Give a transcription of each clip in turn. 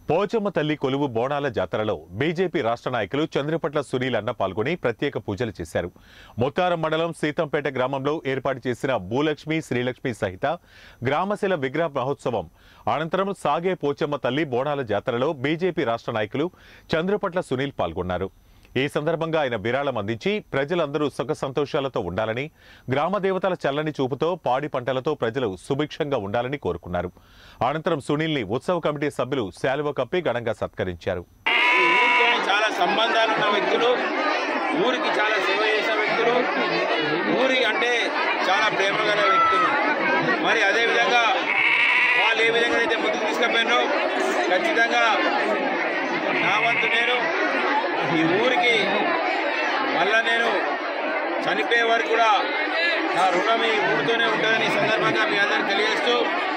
పోచమ్మ తల్లి కొలువు బోనాల జాతరలో బీజేపీ రాష్ట్ర నాయకులు చంద్రపట్ల సునీల్ అన్న పాల్గొని ప్రత్యేక పూజలు చేశారు ముత్తారం మండలం సీతంపేట గ్రామంలో ఏర్పాటు చేసిన భూలక్ష్మి శ్రీలక్ష్మి సహిత గ్రామశిల విగ్రహ మహోత్సవం అనంతరం సాగే పోచమ్మ తల్లి బోనాల జాతరలో బీజేపీ రాష్ట్ర నాయకులు చంద్రపట్ల సునీల్ పాల్గొన్నారు ఈ సందర్భంగా ఆయన విరాళం అందించి ప్రజలందరూ సుఖ సంతోషాలతో ఉండాలని గ్రామ దేవతల చల్లని చూపుతో పాడి పంటలతో ప్రజలు సుభిక్షంగా ఉండాలని కోరుకున్నారు అనంతరం సునీల్ని ఉత్సవ కమిటీ సభ్యులు శాలువ కప్పి ఘనంగా సత్కరించారు ఊరితో చాలా సంబంధాలు ఉన్న వ్యక్తులు ఊరికి చాలా సేవ చేసిన వ్యక్తులు ఊరి అంటే చాలా ప్రేమ గల వ్యక్తులు మరి అదేవిధంగా వాళ్ళు ఏ విధంగా అయితే ముందుకు తీసుకుపోయారో ఖచ్చితంగా నా వంతు నేను ఈ ఊరికి మళ్ళా నేను చనిపోయే వరకు కూడా నా రుణం ఈ ఊరితోనే ఉంటుందని ఈ సందర్భంగా మీ అందరికి తెలియజేస్తూ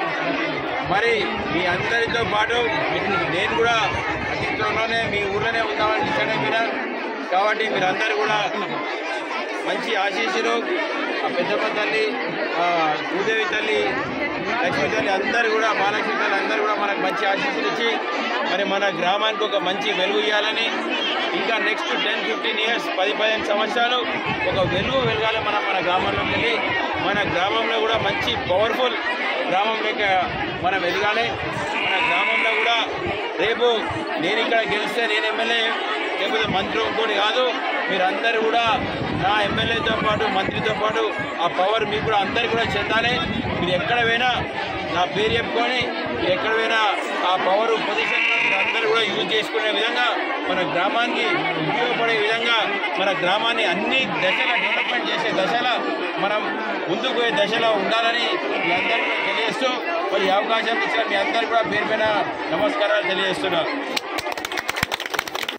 మరి మీ అందరితో పాటు నేను కూడా అతి త్వరలోనే మీ ఊర్లోనే ఉందామని డిసైడ్ అయిపోయినా కాబట్టి మీరందరూ కూడా మంచి ఆశీస్సులు ఆ పెద్దమ్మ తల్లి ఆ భూదేవి తల్లి లక్ష్మీ తల్లి అందరూ కూడా మహాలక్ష్మి తల్లి అందరూ కూడా మనకు మంచి ఆశీస్సులు ఇచ్చి మరి మన గ్రామానికి ఒక మంచి వెలుగు ఇవ్వాలని ఇంకా నెక్స్ట్ టెన్ ఫిఫ్టీన్ ఇయర్స్ పది పదిహేను సంవత్సరాలు ఒక వెలుగు వెలగాలి మనం మన గ్రామంలోకి వెళ్ళి మన గ్రామంలో కూడా మంచి పవర్ఫుల్ గ్రామం లేక మనం ఎదగాలి మన గ్రామంలో కూడా రేపు నేను ఇక్కడ గెలిస్తే నేను ఎమ్మెల్యే లేకపోతే మంత్రి ఇంకోటి కాదు మీరందరూ కూడా నా ఎమ్మెల్యేతో పాటు మంత్రితో పాటు ఆ పవర్ మీకు కూడా అందరికీ కూడా చెందాలి మీరు ఎక్కడ పోయినా నా పేరు చెప్పుకొని మీరు ఎక్కడ పోయినా ఆ పవర్ పొజిషన్ మీరు అందరూ కూడా యూజ్ చేసుకునే విధంగా మన గ్రామానికి ఉపయోగపడే విధంగా మన గ్రామాన్ని అన్ని దశల డెవలప్మెంట్ చేసే దశలో మనం ముందుకు పోయే దశలో ఉండాలని మీ అందరికీ కూడా తెలియజేస్తూ మరి ఈ అవకాశం ఇచ్చిన మీ అందరికీ కూడా పేరు పైన నమస్కారాలు తెలియజేస్తున్నా